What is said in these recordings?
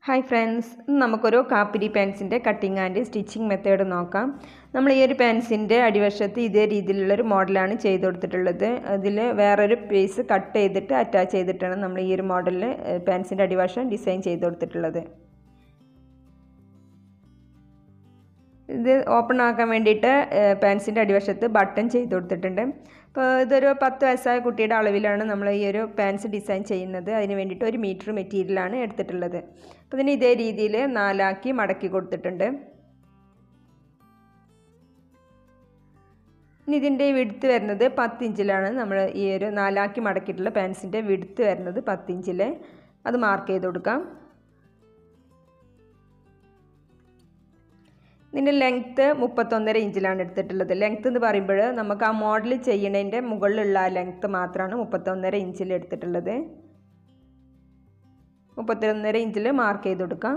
hi friends ഇന്ന് നമുക്കൊരു capri പാൻസിൻ്റെ കട്ടിങ് ആൻഡ് സ്റ്റിച്ചിങ് മെത്തേഡ് നോക്കാം നമ്മൾ ഈ ഒരു പാൻസിൻ്റെ അടിവശത്ത് ഇതേ രീതിയിലുള്ളൊരു മോഡലാണ് ചെയ്ത് കൊടുത്തിട്ടുള്ളത് അതിൽ വേറൊരു പീസ് കട്ട് ചെയ്തിട്ട് അറ്റാച്ച് ചെയ്തിട്ടാണ് നമ്മൾ ഈ ഒരു മോഡലിൽ പാൻസിൻ്റെ അടിവശം ഡിസൈൻ ചെയ്ത് കൊടുത്തിട്ടുള്ളത് ഇത് ഓപ്പൺ ആക്കാൻ വേണ്ടിയിട്ട് പാൻസിൻ്റെ അടിവശത്ത് ബട്ടൺ ചെയ്ത് കൊടുത്തിട്ടുണ്ട് അപ്പോൾ ഇതൊരു പത്ത് വയസ്സായ കുട്ടിയുടെ അളവിലാണ് നമ്മൾ ഈ ഒരു പാൻസ് ഡിസൈൻ ചെയ്യുന്നത് അതിന് വേണ്ടിയിട്ട് ഒരു മീറ്റർ മെറ്റീരിയലാണ് എടുത്തിട്ടുള്ളത് അപ്പോൾ ഇതിന് ഇതേ രീതിയിൽ നാലാക്കി മടക്കി കൊടുത്തിട്ടുണ്ട് ഇനി ഇതിൻ്റെ വിടുത്ത് വരുന്നത് പത്ത് ഇഞ്ചിലാണ് നമ്മൾ ഈ ഒരു നാലാക്കി മടക്കിയിട്ടുള്ള പാൻസിൻ്റെ വിടുത്ത് വരുന്നത് പത്ത് ഇഞ്ചിൽ അത് മാർക്ക് ചെയ്ത് കൊടുക്കാം ഇതിൻ്റെ ലെങ്ത്ത് മുപ്പത്തൊന്നര ഇഞ്ചിലാണ് എടുത്തിട്ടുള്ളത് ലെങ്ത്ത് എന്ന് പറയുമ്പോൾ നമുക്ക് ആ മോഡൽ ചെയ്യണതിൻ്റെ മുകളിലുള്ള ആ ലെങ്ത്ത് മാത്രമാണ് മുപ്പത്തൊന്നര ഇഞ്ചിൽ എടുത്തിട്ടുള്ളത് മുപ്പത്തൊന്നര ഇഞ്ചിൽ മാർക്ക് ചെയ്ത് കൊടുക്കാം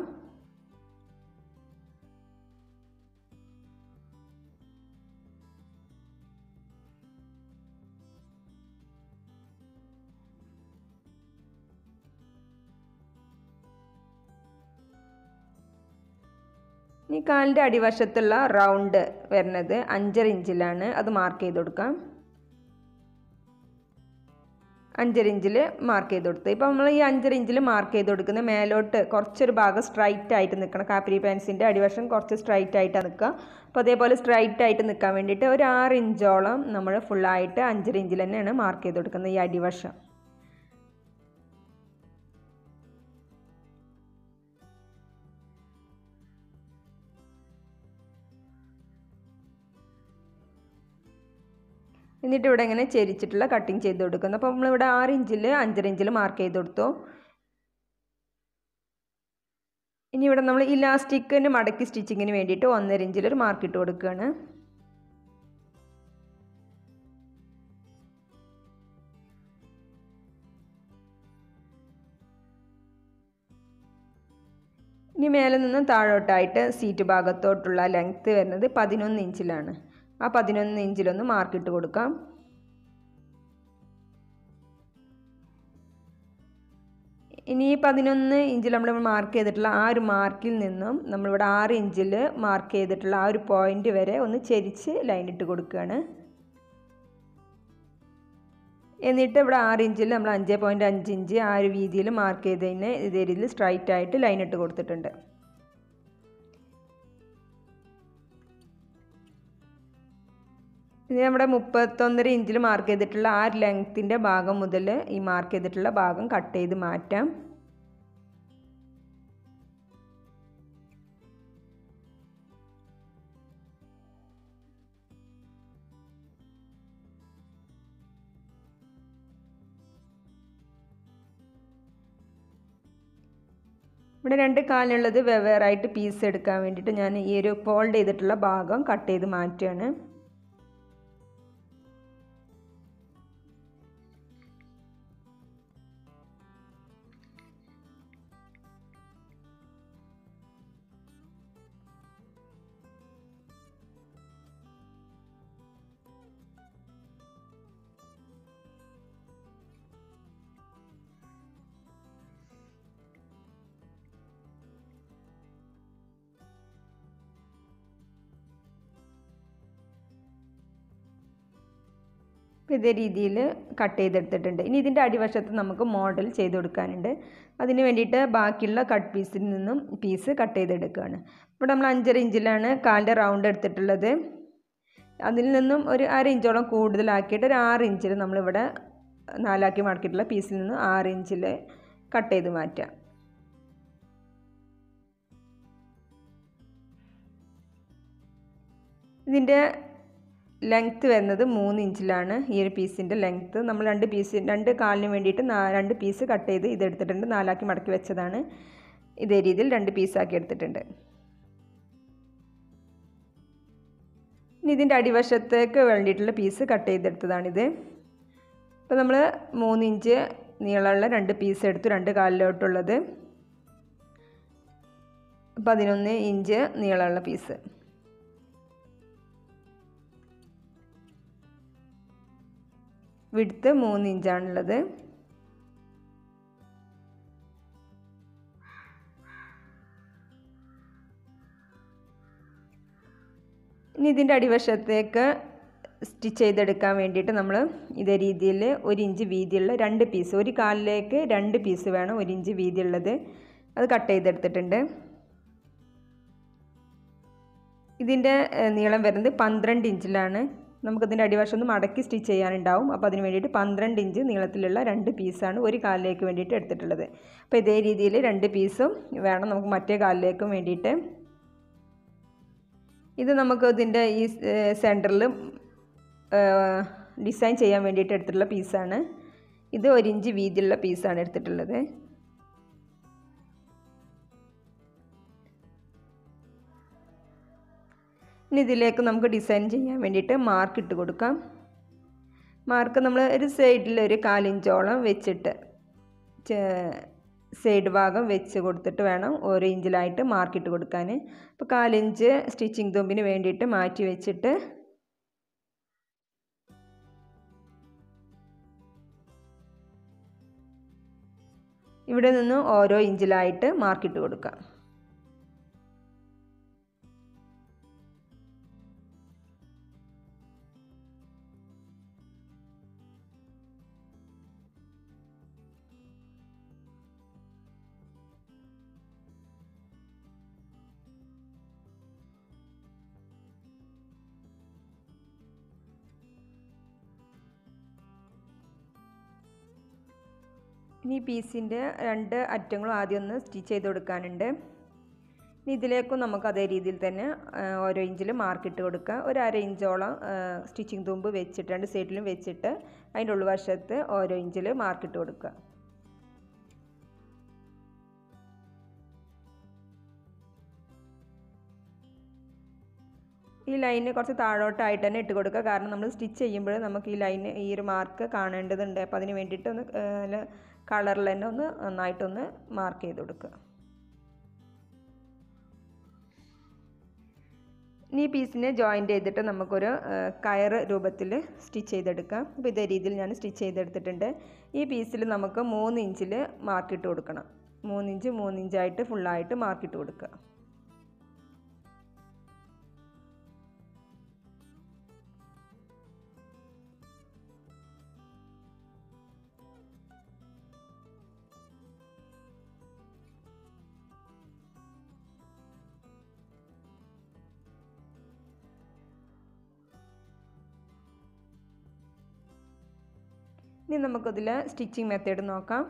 ഇനി കാലിൻ്റെ അടിവശത്തുള്ള റൗണ്ട് വരുന്നത് അഞ്ചര ഇഞ്ചിലാണ് അത് മാർക്ക് ചെയ്ത് കൊടുക്കാം അഞ്ചര ഇഞ്ചിൽ മാർക്ക് ചെയ്ത് കൊടുത്ത് ഇപ്പോൾ നമ്മൾ ഈ അഞ്ചര ഇഞ്ചിൽ മാർക്ക് ചെയ്ത് കൊടുക്കുന്ന മേലോട്ട് കുറച്ചൊരു ഭാഗം സ്ട്രൈറ്റ് ആയിട്ട് നിൽക്കണം കാപ്പിരി പാൻസിൻ്റെ അടിവശം കുറച്ച് സ്ട്രൈറ്റ് ആയിട്ടാണ് നിൽക്കുക അപ്പോൾ അതേപോലെ സ്ട്രൈറ്റ് ആയിട്ട് നിൽക്കാൻ വേണ്ടിയിട്ട് ഒരു ആറ് ഇഞ്ചോളം നമ്മൾ ഫുള്ളായിട്ട് അഞ്ചര ഇഞ്ചിൽ തന്നെയാണ് മാർക്ക് ചെയ്ത് കൊടുക്കുന്നത് ഈ അടിവശം എന്നിട്ട് ഇവിടെ ഇങ്ങനെ ചെരിച്ചിട്ടുള്ള കട്ടിങ് ചെയ്ത് കൊടുക്കുന്നു അപ്പോൾ നമ്മളിവിടെ ആറ് ഇഞ്ചിൽ അഞ്ചര ഇഞ്ചിൽ മാർക്ക് ചെയ്ത് കൊടുത്തു ഇനി ഇവിടെ നമ്മൾ ഇലാസ്റ്റിക്കിന് മടക്കി സ്റ്റിച്ചിങ്ങിന് വേണ്ടിയിട്ട് ഒന്നര ഇഞ്ചിൽ ഒരു മാർക്ക് ഇട്ട് കൊടുക്കുകയാണ് ഇനി മേലെ നിന്ന് താഴോട്ടായിട്ട് സീറ്റ് ഭാഗത്തോട്ടുള്ള ലെങ്ത്ത് വരുന്നത് പതിനൊന്ന് ഇഞ്ചിലാണ് ആ പതിനൊന്ന് ഇഞ്ചിലൊന്ന് മാർക്കിട്ട് കൊടുക്കാം ഇനി ഈ പതിനൊന്ന് ഇഞ്ചിൽ നമ്മൾ മാർക്ക് ചെയ്തിട്ടുള്ള ആ ഒരു മാർക്കിൽ നിന്നും നമ്മളിവിടെ ആറ് ഇഞ്ചിൽ മാർക്ക് ചെയ്തിട്ടുള്ള ആ ഒരു പോയിന്റ് വരെ ഒന്ന് ചെരിച്ച് ലൈൻ ഇട്ട് കൊടുക്കുകയാണ് എന്നിട്ട് ഇവിടെ ആറ് ഇഞ്ചിൽ നമ്മൾ അഞ്ച് പോയിൻറ്റ് അഞ്ച് ഇഞ്ച് ആ ഒരു വീതിയിൽ മാർക്ക് ചെയ്തതിന് ഇതേ രീതിയിൽ സ്ട്രൈറ്റ് ആയിട്ട് ലൈൻ ഇട്ട് കൊടുത്തിട്ടുണ്ട് ഇത് നമ്മുടെ മുപ്പത്തൊന്നര ഇഞ്ചിൽ മാർക്ക് ചെയ്തിട്ടുള്ള ആ ലെങ്ത്തിൻ്റെ ഭാഗം മുതൽ ഈ മാർക്ക് ചെയ്തിട്ടുള്ള ഭാഗം കട്ട് ചെയ്ത് മാറ്റാം ഇവിടെ രണ്ട് കാലിനുള്ളത് വെവ്വേറായിട്ട് പീസ് എടുക്കാൻ വേണ്ടിയിട്ട് ഞാൻ ഈ ഒരു ഫോൾഡ് ചെയ്തിട്ടുള്ള ഭാഗം കട്ട് ചെയ്ത് മാറ്റുകയാണ് ഇതേ രീതിയിൽ കട്ട് ചെയ്തെടുത്തിട്ടുണ്ട് ഇനി ഇതിൻ്റെ അടിവശത്ത് നമുക്ക് മോഡൽ ചെയ്ത് കൊടുക്കാനുണ്ട് അതിന് വേണ്ടിയിട്ട് ബാക്കിയുള്ള കട്ട് പീസിൽ നിന്നും പീസ് കട്ട് ചെയ്തെടുക്കുകയാണ് ഇവിടെ നമ്മൾ അഞ്ചര ഇഞ്ചിലാണ് കാലിൻ്റെ റൗണ്ട് എടുത്തിട്ടുള്ളത് അതിൽ നിന്നും ഒരു അര ഇഞ്ചോളം കൂടുതലാക്കിയിട്ട് ഒരു ആറ് ഇഞ്ചിൽ നമ്മളിവിടെ നാലാക്കി മടക്കിയിട്ടുള്ള പീസിൽ നിന്നും ആറ് ഇഞ്ചിൽ കട്ട് ചെയ്ത് മാറ്റാം ഇതിൻ്റെ ലെങ്ത്ത് വരുന്നത് മൂന്ന് ഇഞ്ചിലാണ് ഈ ഒരു പീസിൻ്റെ ലെങ്ത്ത് നമ്മൾ രണ്ട് പീസ് രണ്ട് കാലിന് വേണ്ടിയിട്ട് രണ്ട് പീസ് കട്ട് ചെയ്ത് ഇതെടുത്തിട്ടുണ്ട് നാലാക്കി മടക്കി വെച്ചതാണ് ഇതേ രീതിയിൽ രണ്ട് പീസാക്കി എടുത്തിട്ടുണ്ട് ഇനി ഇതിൻ്റെ അടിവശത്തേക്ക് വേണ്ടിയിട്ടുള്ള പീസ് കട്ട് ചെയ്തെടുത്തതാണിത് അപ്പോൾ നമ്മൾ മൂന്ന് ഇഞ്ച് നീളമുള്ള രണ്ട് പീസ് എടുത്തു രണ്ട് കാലിലോട്ടുള്ളത് പതിനൊന്ന് ഇഞ്ച് നീളമുള്ള പീസ് വിടുത്ത് മൂന്ന് ഇഞ്ചാണുള്ളത് ഇനി ഇതിൻ്റെ അടിവശത്തേക്ക് സ്റ്റിച്ച് ചെയ്തെടുക്കാൻ വേണ്ടിയിട്ട് നമ്മൾ ഇതേ രീതിയിൽ ഒരു ഇഞ്ച് വീതിയുള്ള രണ്ട് പീസ് ഒരു കാലിലേക്ക് രണ്ട് പീസ് വേണം ഒരു ഇഞ്ച് വീതിയുള്ളത് അത് കട്ട് ചെയ്തെടുത്തിട്ടുണ്ട് ഇതിൻ്റെ നീളം വരുന്നത് പന്ത്രണ്ട് ഇഞ്ചിലാണ് നമുക്കതിൻ്റെ അടിവശം ഒന്ന് മടക്കി സ്റ്റിച്ച് ചെയ്യാനുണ്ടാവും അപ്പോൾ അതിന് വേണ്ടിയിട്ട് പന്ത്രണ്ട് ഇഞ്ച് നീളത്തിലുള്ള രണ്ട് പീസാണ് ഒരു കാലിലേക്ക് വേണ്ടിയിട്ട് എടുത്തിട്ടുള്ളത് അപ്പോൾ ഇതേ രീതിയിൽ രണ്ട് പീസും വേണം നമുക്ക് മറ്റേ കാലിലേക്കും വേണ്ടിയിട്ട് ഇത് നമുക്ക് ഇതിൻ്റെ ഈ സെൻറ്ററിൽ ഡിസൈൻ ചെയ്യാൻ വേണ്ടിയിട്ട് എടുത്തിട്ടുള്ള പീസാണ് ഇത് ഒരു ഇഞ്ച് വീതിയുള്ള പീസാണ് എടുത്തിട്ടുള്ളത് ഇനി ഇതിലേക്ക് നമുക്ക് ഡിസൈൻ ചെയ്യാൻ വേണ്ടിയിട്ട് മാർക്ക് ഇട്ട് കൊടുക്കാം മാർക്ക് നമ്മൾ ഒരു സൈഡിൽ ഒരു കാലിഞ്ചോളം വെച്ചിട്ട് സൈഡ് ഭാഗം വെച്ച് കൊടുത്തിട്ട് വേണം ഓരോ ഇഞ്ചിലായിട്ട് മാർക്ക് ഇട്ട് കൊടുക്കാൻ അപ്പോൾ കാലിഞ്ച് സ്റ്റിച്ചിങ് തുമ്പിന് വേണ്ടിയിട്ട് മാറ്റി വെച്ചിട്ട് ഇവിടെ നിന്ന് ഓരോ ഇഞ്ചിലായിട്ട് മാർക്കിട്ട് കൊടുക്കാം ഇനി പീസിൻ്റെ രണ്ട് അറ്റങ്ങളും ആദ്യം ഒന്ന് സ്റ്റിച്ച് ചെയ്ത് കൊടുക്കാനുണ്ട് ഇനി ഇതിലേക്കും നമുക്ക് അതേ രീതിയിൽ തന്നെ ഓരോ ഇഞ്ചിൽ മാർക്കിട്ട് കൊടുക്കുക ഒരു അര ഇഞ്ചോളം സ്റ്റിച്ചിങ് തുമ്പ് വെച്ചിട്ട് രണ്ട് സൈഡിലും വെച്ചിട്ട് അതിൻ്റെ ഉൾവശത്ത് ഓരോ ഇഞ്ചിൽ മാർക്കിട്ട് കൊടുക്കുക ഈ ലൈന് കുറച്ച് താഴോട്ടായിട്ട് തന്നെ ഇട്ട് കൊടുക്കുക കാരണം നമ്മൾ സ്റ്റിച്ച് ചെയ്യുമ്പോൾ നമുക്ക് ഈ ലൈന് ഈ ഒരു മാർക്ക് കാണേണ്ടതുണ്ട് അപ്പോൾ അതിന് വേണ്ടിയിട്ട് ഒന്ന് നല്ല കളറിൽ തന്നെ ഒന്ന് നന്നായിട്ടൊന്ന് മാർക്ക് ചെയ്ത് കൊടുക്കുക ഇനി ഈ പീസിനെ ജോയിൻ്റ് ചെയ്തിട്ട് നമുക്കൊരു കയറ് രൂപത്തിൽ സ്റ്റിച്ച് ചെയ്തെടുക്കാം അപ്പോൾ ഇതേ രീതിയിൽ ഞാൻ സ്റ്റിച്ച് ചെയ്തെടുത്തിട്ടുണ്ട് ഈ പീസിൽ നമുക്ക് മൂന്ന് ഇഞ്ചിൽ മാർക്കിട്ട് കൊടുക്കണം മൂന്നിഞ്ച് മൂന്നിഞ്ചായിട്ട് ഫുള്ളായിട്ട് മാർക്കിട്ട് കൊടുക്കുക ഇനി നമുക്കതിൽ സ്റ്റിച്ചിങ് മെത്തേഡ് നോക്കാം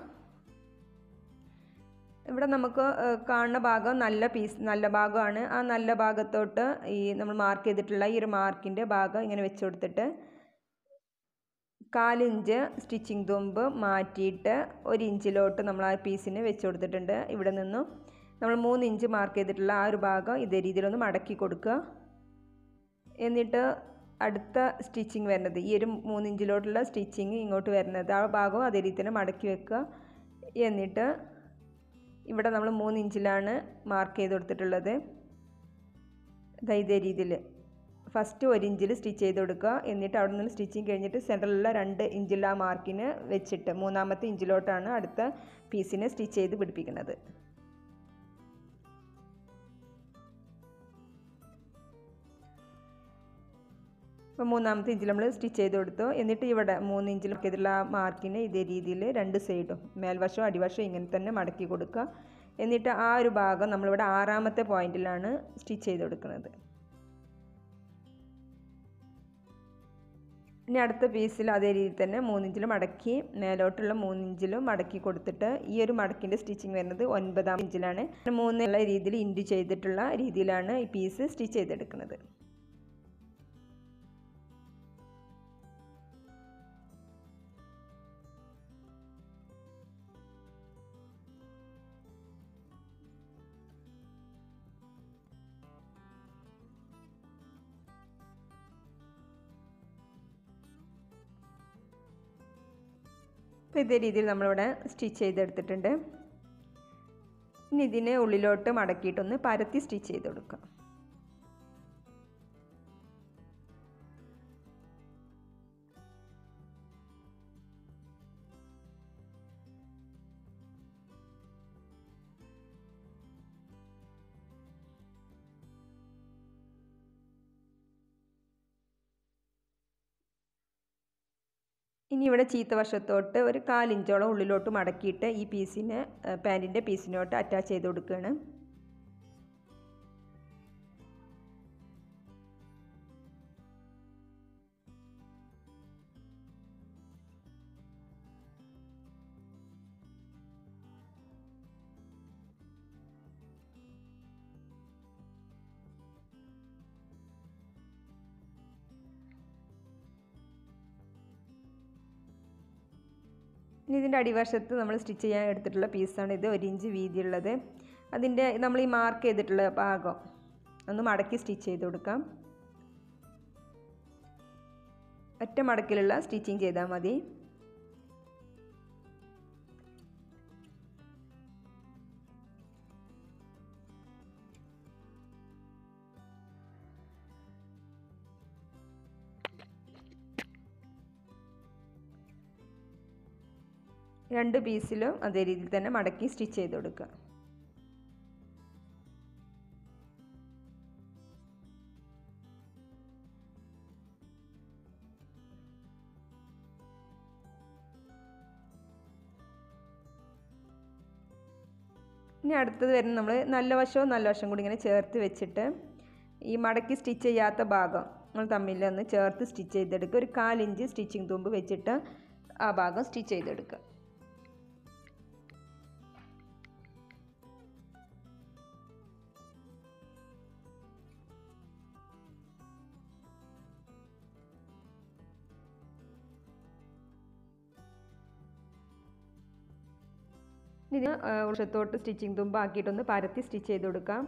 ഇവിടെ നമുക്ക് കാണുന്ന ഭാഗം നല്ല പീസ് നല്ല ഭാഗമാണ് ആ നല്ല ഭാഗത്തോട്ട് ഈ നമ്മൾ മാർക്ക് ചെയ്തിട്ടുള്ള ഈ ഒരു മാർക്കിൻ്റെ ഭാഗം ഇങ്ങനെ വെച്ച് കൊടുത്തിട്ട് കാലിഞ്ച് സ്റ്റിച്ചിങ് തുമ്പ് മാറ്റിയിട്ട് ഒരു ഇഞ്ചിലോട്ട് നമ്മൾ ആ പീസിന് വെച്ച് കൊടുത്തിട്ടുണ്ട് ഇവിടെ നിന്നും നമ്മൾ മൂന്ന് ഇഞ്ച് മാർക്ക് ചെയ്തിട്ടുള്ള ആ ഒരു ഭാഗം ഇതേ രീതിയിലൊന്ന് മടക്കി കൊടുക്കുക എന്നിട്ട് അടുത്ത സ്റ്റിച്ചിങ് വരുന്നത് ഈ ഒരു മൂന്നിഞ്ചിലോട്ടുള്ള സ്റ്റിച്ചിങ് ഇങ്ങോട്ട് വരുന്നത് ആ ഭാഗവും അതേ രീതി തന്നെ മടക്കി വെക്കുക എന്നിട്ട് ഇവിടെ നമ്മൾ മൂന്ന് ഇഞ്ചിലാണ് മാർക്ക് ചെയ്ത് കൊടുത്തിട്ടുള്ളത് ഇതേ രീതിയിൽ ഫസ്റ്റ് ഒരു ഇഞ്ചിൽ സ്റ്റിച്ച് ചെയ്ത് കൊടുക്കുക എന്നിട്ട് അവിടെ നിന്ന് സ്റ്റിച്ചിങ് കഴിഞ്ഞിട്ട് സെൻറ്ററിലുള്ള രണ്ട് ഇഞ്ചിൽ ആ മാർക്കിന് വെച്ചിട്ട് മൂന്നാമത്തെ ഇഞ്ചിലോട്ടാണ് അടുത്ത പീസിനെ സ്റ്റിച്ച് ചെയ്ത് പിടിപ്പിക്കുന്നത് അപ്പോൾ മൂന്നാമത്തെ ഇഞ്ചിൽ നമ്മൾ സ്റ്റിച്ച് ചെയ്ത് കൊടുത്തു എന്നിട്ട് ഇവിടെ മൂന്ന് ഇഞ്ചിൽ ചെയ്തിട്ടുള്ള ആ മാർക്കിന് ഇതേ രീതിയിൽ രണ്ട് സൈഡും മേൽവശവും അടിവശവും ഇങ്ങനെ തന്നെ മടക്കി കൊടുക്കുക എന്നിട്ട് ആ ഒരു ഭാഗം നമ്മളിവിടെ ആറാമത്തെ പോയിന്റിലാണ് സ്റ്റിച്ച് ചെയ്ത് കൊടുക്കുന്നത് ഇനി അടുത്ത പീസിൽ അതേ രീതിയിൽ തന്നെ മൂന്നിഞ്ചിൽ മടക്കി മേലോട്ടുള്ള മൂന്നിഞ്ചിലും മടക്കി കൊടുത്തിട്ട് ഈ ഒരു മടക്കിൻ്റെ സ്റ്റിച്ചിങ് വരുന്നത് ഒൻപതാം ഇഞ്ചിലാണ് മൂന്നുള്ള രീതിയിൽ ഇൻഡു ചെയ്തിട്ടുള്ള രീതിയിലാണ് ഈ പീസ് സ്റ്റിച്ച് ചെയ്തെടുക്കുന്നത് അപ്പോൾ ഇതേ രീതിയിൽ നമ്മളിവിടെ സ്റ്റിച്ച് ചെയ്തെടുത്തിട്ടുണ്ട് ഇനി ഇതിനെ ഉള്ളിലോട്ട് മടക്കിയിട്ടൊന്ന് പരത്തി സ്റ്റിച്ച് ചെയ്ത് കൊടുക്കാം ഇനി ഇവിടെ ചീത്ത വശത്തോട്ട് ഒരു കാലിഞ്ചോളം ഉള്ളിലോട്ട് മടക്കിയിട്ട് ഈ പീസിന് പാൻറ്റിൻ്റെ പീസിനോട്ട് അറ്റാച്ച് ചെയ്ത് കൊടുക്കുകയാണ് ഇനി ഇതിൻ്റെ അടിവശത്ത് നമ്മൾ സ്റ്റിച്ച് ചെയ്യാൻ എടുത്തിട്ടുള്ള പീസാണ് ഇത് ഒരു ഇഞ്ച് വീതിയുള്ളത് അതിൻ്റെ നമ്മൾ ഈ മാർക്ക് ചെയ്തിട്ടുള്ള ഭാഗം ഒന്ന് മടക്കി സ്റ്റിച്ച് ചെയ്ത് കൊടുക്കാം ഒറ്റ മടക്കിലുള്ള സ്റ്റിച്ചിങ് ചെയ്താൽ മതി രണ്ട് പീസിലും അതേ രീതിയിൽ തന്നെ മടക്കി സ്റ്റിച്ച് ചെയ്ത് കൊടുക്കുക ഇനി അടുത്തത് വരുന്നത് നമ്മൾ നല്ല വശവും നല്ല വശവും കൂടി ഇങ്ങനെ ചേർത്ത് വെച്ചിട്ട് ഈ മടക്കി സ്റ്റിച്ച് ചെയ്യാത്ത ഭാഗം നമ്മൾ തമ്മിൽ ഒന്ന് ചേർത്ത് സ്റ്റിച്ച് ചെയ്തെടുക്കുക ഒരു കാലിഞ്ച് സ്റ്റിച്ചിങ് തുമ്പ് വെച്ചിട്ട് ആ ഭാഗം സ്റ്റിച്ച് ചെയ്തെടുക്കുക ഇതിന് വൃക്ഷത്തോട്ട് സ്റ്റിച്ചിങ് തുമ്പ് ആക്കിയിട്ടൊന്ന് പരത്തി സ്റ്റിച്ച് ചെയ്ത് കൊടുക്കാം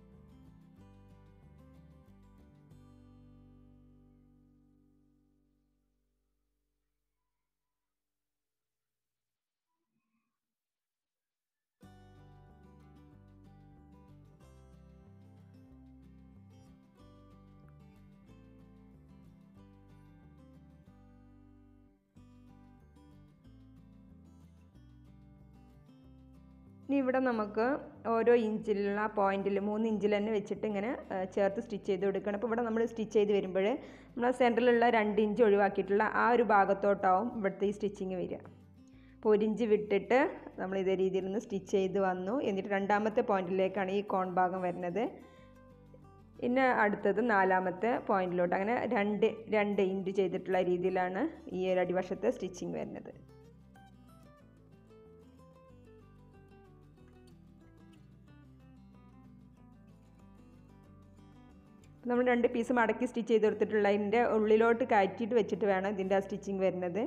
ഇനി ഇവിടെ നമുക്ക് ഓരോ ഇഞ്ചിലുള്ള പോയിന്റിൽ മൂന്ന് ഇഞ്ചിൽ തന്നെ വെച്ചിട്ട് ഇങ്ങനെ ചേർത്ത് സ്റ്റിച്ച് ചെയ്ത് കൊടുക്കണം അപ്പോൾ ഇവിടെ നമ്മൾ സ്റ്റിച്ച് ചെയ്ത് വരുമ്പോൾ നമ്മൾ സെൻറ്ററിലുള്ള രണ്ട് ഇഞ്ച് ഒഴിവാക്കിയിട്ടുള്ള ആ ഒരു ഭാഗത്തോട്ടാവും ഇവിടുത്തെ ഈ സ്റ്റിച്ചിങ് വരിക അപ്പോൾ ഒരു ഇഞ്ച് വിട്ടിട്ട് നമ്മൾ ഇതേ രീതിയിൽ നിന്ന് സ്റ്റിച്ച് ചെയ്ത് വന്നു എന്നിട്ട് രണ്ടാമത്തെ പോയിന്റിലേക്കാണ് ഈ കോൺ ഭാഗം വരുന്നത് പിന്നെ അടുത്തത് നാലാമത്തെ പോയിന്റിലോട്ട് അങ്ങനെ രണ്ട് രണ്ട് ഇഞ്ച് ചെയ്തിട്ടുള്ള രീതിയിലാണ് ഈ ഒരു അടിവശത്തെ സ്റ്റിച്ചിങ് വരുന്നത് നമ്മൾ രണ്ട് പീസ് മടക്കി സ്റ്റിച്ച് ചെയ്ത് കൊടുത്തിട്ടുള്ള അതിൻ്റെ ഉള്ളിലോട്ട് കയറ്റിയിട്ട് വെച്ചിട്ട് വേണം ഇതിൻ്റെ ആ സ്റ്റിച്ചിങ് വരുന്നത്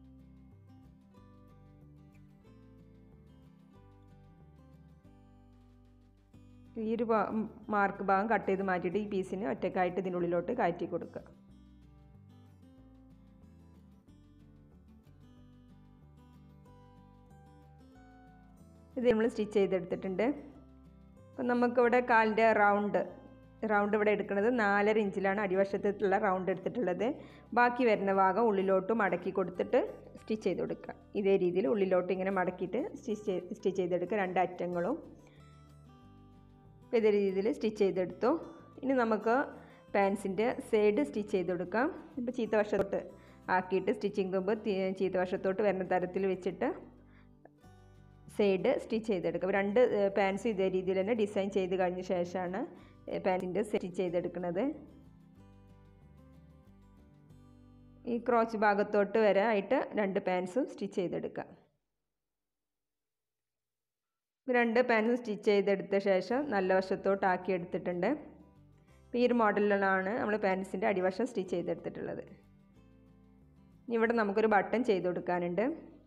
ഈ ഒരു മാർക്ക് ഭാഗം കട്ട് ചെയ്ത് മാറ്റിയിട്ട് ഈ പീസിന് ഒറ്റക്കായിട്ട് ഇതിൻ്റെ ഉള്ളിലോട്ട് കയറ്റി കൊടുക്കുക ഇത് നമ്മൾ സ്റ്റിച്ച് ചെയ്തെടുത്തിട്ടുണ്ട് അപ്പം നമുക്കിവിടെ കാലിൻ്റെ റൗണ്ട് റൗണ്ട് ഇവിടെ എടുക്കുന്നത് നാലര ഇഞ്ചിലാണ് അടിവശത്തുള്ള റൗണ്ട് എടുത്തിട്ടുള്ളത് ബാക്കി വരുന്ന ഭാഗം ഉള്ളിലോട്ട് മടക്കി കൊടുത്തിട്ട് സ്റ്റിച്ച് ചെയ്ത് കൊടുക്കുക ഇതേ രീതിയിൽ ഉള്ളിലോട്ട് ഇങ്ങനെ മടക്കിയിട്ട് സ്റ്റിച്ച് സ്റ്റിച്ച് ചെയ്തെടുക്കുക രണ്ട് അറ്റങ്ങളും ഇതേ രീതിയിൽ സ്റ്റിച്ച് ചെയ്തെടുത്തു ഇനി നമുക്ക് പാൻസിൻ്റെ സൈഡ് സ്റ്റിച്ച് ചെയ്ത് കൊടുക്കാം ഇപ്പോൾ ചീത്ത വശത്തോട്ട് ആക്കിയിട്ട് സ്റ്റിച്ചിങ് തുമ്പ് ചീത്ത വശത്തോട്ട് വരുന്ന തരത്തിൽ വെച്ചിട്ട് സൈഡ് സ്റ്റിച്ച് ചെയ്തെടുക്കുക രണ്ട് പാൻസ് ഇതേ രീതിയിൽ തന്നെ ഡിസൈൻ ചെയ്ത് കഴിഞ്ഞ ശേഷമാണ് പാൻറ്റിൻ്റെ സ്റ്റിച്ച് ചെയ്തെടുക്കുന്നത് ഈ ക്രോച്ച് ഭാഗത്തോട്ട് വരെ ആയിട്ട് രണ്ട് പാൻസും സ്റ്റിച്ച് ചെയ്തെടുക്കുക രണ്ട് പാൻസും സ്റ്റിച്ച് ചെയ്തെടുത്ത ശേഷം നല്ല വശത്തോട്ട് ആക്കി എടുത്തിട്ടുണ്ട് ഈ ഒരു മോഡലിലാണ് നമ്മൾ പാൻസിൻ്റെ അടിവശം സ്റ്റിച്ച് ചെയ്തെടുത്തിട്ടുള്ളത് ഇവിടെ നമുക്കൊരു ബട്ടൺ ചെയ്ത് കൊടുക്കാനുണ്ട്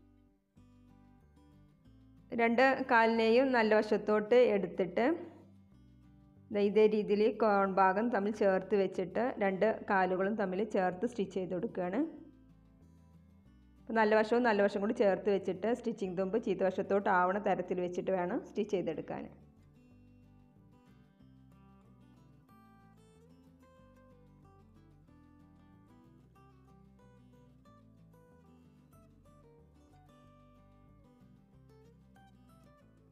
രണ്ട് കാലിനെയും നല്ല വശത്തോട്ട് എടുത്തിട്ട് ഇതേ രീതിയിൽ കോൺ ഭാഗം തമ്മിൽ ചേർത്ത് വെച്ചിട്ട് രണ്ട് കാലുകളും തമ്മിൽ ചേർത്ത് സ്റ്റിച്ച് ചെയ്ത് കൊടുക്കുകയാണ് നല്ല വശവും നല്ല വശം കൂടി ചേർത്ത് വെച്ചിട്ട് സ്റ്റിച്ചിങ് തുമ്പ് ചീത്ത വശത്തോട്ട് ആവണ തരത്തിൽ വെച്ചിട്ട് വേണം സ്റ്റിച്ച് ചെയ്തെടുക്കാൻ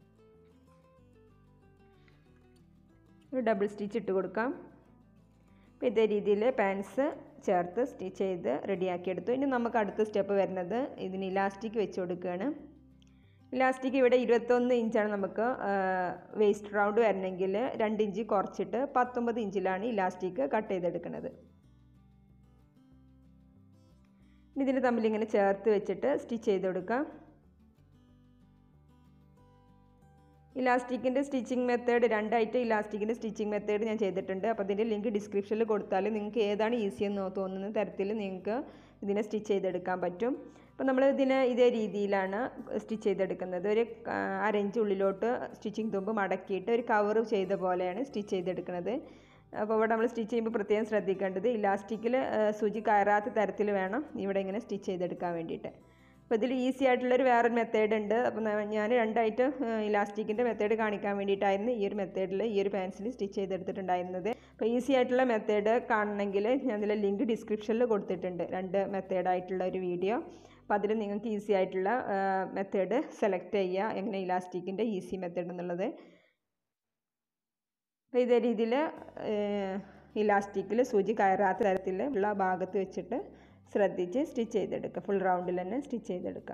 ഒരു ഡബിൾ സ്റ്റിച്ച് ഇട്ട് കൊടുക്കാം അപ്പോൾ ഇതേ രീതിയിൽ പാൻസ് ചേർത്ത് സ്റ്റിച്ച് ചെയ്ത് റെഡിയാക്കിയെടുത്തു ഇനി നമുക്ക് അടുത്ത സ്റ്റെപ്പ് വരുന്നത് ഇതിന് ഇലാസ്റ്റിക് വെച്ച് കൊടുക്കുകയാണ് ഇലാസ്റ്റിക് ഇവിടെ ഇരുപത്തൊന്ന് ഇഞ്ചാണ് നമുക്ക് വേസ്റ്റ് റൗണ്ട് വരണമെങ്കിൽ രണ്ട് ഇഞ്ച് കുറച്ചിട്ട് പത്തൊമ്പത് ഇഞ്ചിലാണ് ഇലാസ്റ്റിക് കട്ട് ചെയ്തെടുക്കുന്നത് ഇതിന് തമ്മിൽ ഇങ്ങനെ ചേർത്ത് വെച്ചിട്ട് സ്റ്റിച്ച് ചെയ്ത് കൊടുക്കാം ഇലാസ്റ്റിക്കിൻ്റെ സ്റ്റിച്ചിങ് മെത്തേഡ് രണ്ടായിട്ട് ഇലാസ്റ്റിക്കിൻ്റെ സ്റ്റിച്ചിങ് മെത്തേഡ് ഞാൻ ചെയ്തിട്ടുണ്ട് അപ്പോൾ അതിൻ്റെ ലിങ്ക് ഡിസ്ക്രിപ്ഷനിൽ കൊടുത്താൽ നിങ്ങൾക്ക് ഏതാണ് ഈസി എന്ന് തോന്നുന്ന തരത്തിൽ നിങ്ങൾക്ക് ഇതിനെ സ്റ്റിച്ച് ചെയ്തെടുക്കാൻ പറ്റും അപ്പോൾ നമ്മൾ ഇതിനെ ഇതേ രീതിയിലാണ് സ്റ്റിച്ച് ചെയ്തെടുക്കുന്നത് ഒരു അരഞ്ച് ഉള്ളിലോട്ട് സ്റ്റിച്ചിങ് തുമ്പ് മടക്കിയിട്ട് ഒരു കവർ ചെയ്ത പോലെയാണ് സ്റ്റിച്ച് ചെയ്തെടുക്കുന്നത് അപ്പോൾ ഇവിടെ നമ്മൾ സ്റ്റിച്ച് ചെയ്യുമ്പോൾ പ്രത്യേകം ശ്രദ്ധിക്കേണ്ടത് ഇലാസ്റ്റിക്കിൽ സൂചി കയറാത്ത തരത്തിൽ വേണം ഇവിടെ ഇങ്ങനെ സ്റ്റിച്ച് ചെയ്തെടുക്കാൻ വേണ്ടിയിട്ട് അപ്പോൾ ഇതിൽ ഈസി ആയിട്ടുള്ളൊരു വേറൊരു മെത്തേഡ് ഉണ്ട് അപ്പോൾ ഞാൻ രണ്ടായിട്ട് ഇലാസ്റ്റിക്കിൻ്റെ മെത്തേഡ് കാണിക്കാൻ വേണ്ടിയിട്ടായിരുന്നു ഈ ഒരു മെത്തേഡിൽ ഈ ഒരു പാൻസിൽ സ്റ്റിച്ച് ചെയ്തെടുത്തിട്ടുണ്ടായിരുന്നത് അപ്പോൾ ഈസി ആയിട്ടുള്ള മെത്തേഡ് കാണണമെങ്കിൽ ഞാൻ ഇതിൽ ലിങ്ക് ഡിസ്ക്രിപ്ഷനിൽ കൊടുത്തിട്ടുണ്ട് രണ്ട് മെത്തേഡായിട്ടുള്ള ഒരു വീഡിയോ അപ്പോൾ അതിൽ നിങ്ങൾക്ക് ഈസി ആയിട്ടുള്ള മെത്തേഡ് സെലക്ട് ചെയ്യുക എങ്ങനെ ഇലാസ്റ്റിക്കിൻ്റെ ഈസി മെത്തേഡ് എന്നുള്ളത് അപ്പോൾ ഇതേ രീതിയിൽ ഇലാസ്റ്റിക്കിൽ സൂചി കയറാത്ത തരത്തിൽ ഉള്ള ഭാഗത്ത് വെച്ചിട്ട് ശ്രദ്ധിച്ച് സ്റ്റിച്ച് ചെയ്തെടുക്കുക ഫുൾ റൗണ്ടിൽ തന്നെ സ്റ്റിച്ച് ചെയ്തെടുക്കുക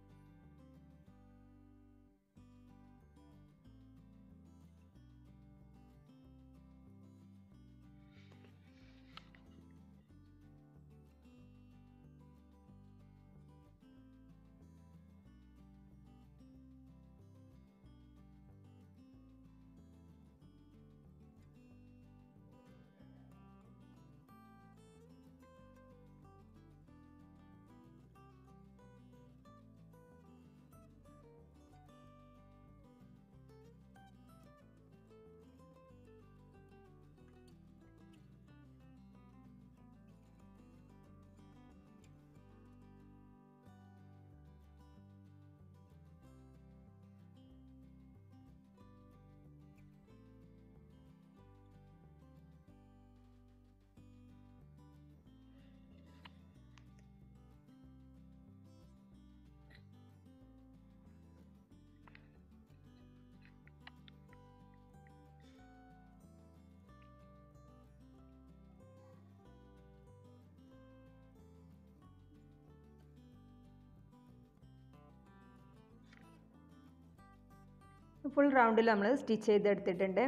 ഫുൾ റൗണ്ടിൽ നമ്മൾ സ്റ്റിച്ച് ചെയ്തെടുത്തിട്ടുണ്ട്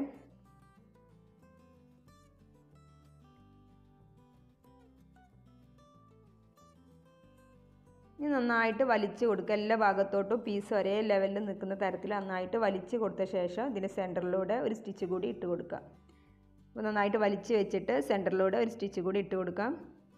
ഇനി നന്നായിട്ട് വലിച്ചു കൊടുക്കുക എല്ലാ ഭാഗത്തോട്ടും പീസ് ഒരേ ലെവലിൽ നിൽക്കുന്ന തരത്തിൽ നന്നായിട്ട് വലിച്ചു കൊടുത്ത ശേഷം ഇതിന് സെൻറ്ററിലൂടെ ഒരു സ്റ്റിച്ച് കൂടി ഇട്ട് കൊടുക്കുക അപ്പോൾ നന്നായിട്ട് വലിച്ചു വെച്ചിട്ട് സെൻറ്ററിലൂടെ ഒരു സ്റ്റിച്ച് കൂടി ഇട്ട് കൊടുക്കാം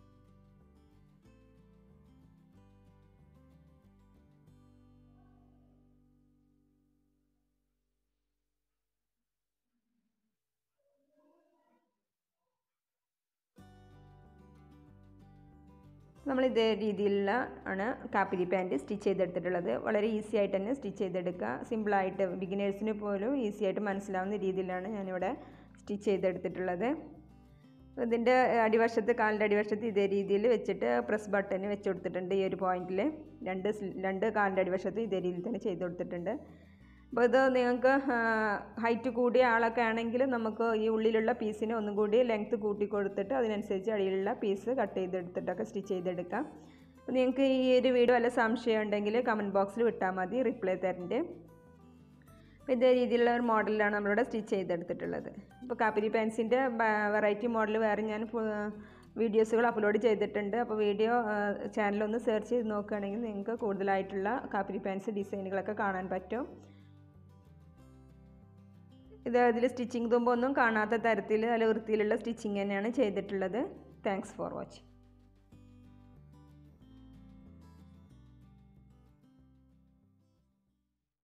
നമ്മൾ ഇതേ രീതിയിലുള്ള ആണ് കാപ്പിരി പാൻറ്റ് സ്റ്റിച്ച് ചെയ്തെടുത്തിട്ടുള്ളത് വളരെ ഈസി ആയിട്ട് തന്നെ സ്റ്റിച്ച് ചെയ്തെടുക്കുക സിമ്പിളായിട്ട് ബിഗിനേഴ്സിന് പോലും ഈസി ആയിട്ട് മനസ്സിലാവുന്ന രീതിയിലാണ് ഞാനിവിടെ സ്റ്റിച്ച് ചെയ്തെടുത്തിട്ടുള്ളത് ഇതിൻ്റെ അടിവശത്ത് കാലിൻ്റെ അടിവശത്ത് ഇതേ രീതിയിൽ വെച്ചിട്ട് പ്രസ് ബട്ടൺ വെച്ച് കൊടുത്തിട്ടുണ്ട് ഈ ഒരു പോയിന്റിൽ രണ്ട് രണ്ട് കാലിൻ്റെ അടിവശത്ത് ഇതേ രീതിയിൽ തന്നെ ചെയ്ത് കൊടുത്തിട്ടുണ്ട് അപ്പോൾ ഇത് നിങ്ങൾക്ക് ഹൈറ്റ് കൂടിയ ആളൊക്കെ ആണെങ്കിൽ നമുക്ക് ഈ ഉള്ളിലുള്ള പീസിന് ഒന്നും കൂടി ലെങ്ത്ത് കൂട്ടി കൊടുത്തിട്ട് അതിനനുസരിച്ച് അടിയിലുള്ള പീസ് കട്ട് ചെയ്തെടുത്തിട്ടൊക്കെ സ്റ്റിച്ച് ചെയ്തെടുക്കാം അപ്പോൾ നിങ്ങൾക്ക് ഈ ഒരു വീഡിയോ വല്ല സംശയം ഉണ്ടെങ്കിൽ കമൻറ്റ് ബോക്സിൽ വിട്ടാൽ മതി റിപ്ലൈ തരണ്ട് അപ്പോൾ ഇതേ രീതിയിലുള്ള ഒരു മോഡലിലാണ് നമ്മളിവിടെ സ്റ്റിച്ച് ചെയ്തെടുത്തിട്ടുള്ളത് ഇപ്പോൾ കാപ്പിരി പാൻസിൻ്റെ വെറൈറ്റി മോഡൽ വേറെ ഞാൻ വീഡിയോസുകൾ അപ്ലോഡ് ചെയ്തിട്ടുണ്ട് അപ്പോൾ വീഡിയോ ചാനലൊന്ന് സെർച്ച് ചെയ്ത് നോക്കുകയാണെങ്കിൽ നിങ്ങൾക്ക് കൂടുതലായിട്ടുള്ള കാപ്പിരി പാൻസ് ഡിസൈനുകളൊക്കെ കാണാൻ പറ്റും ഇത് അതിൽ സ്റ്റിച്ചിങ് തുമ്പൊന്നും കാണാത്ത തരത്തിൽ നല്ല വൃത്തിയിലുള്ള സ്റ്റിച്ചിങ് തന്നെയാണ് ചെയ്തിട്ടുള്ളത് താങ്ക്സ് ഫോർ വാച്ചിങ്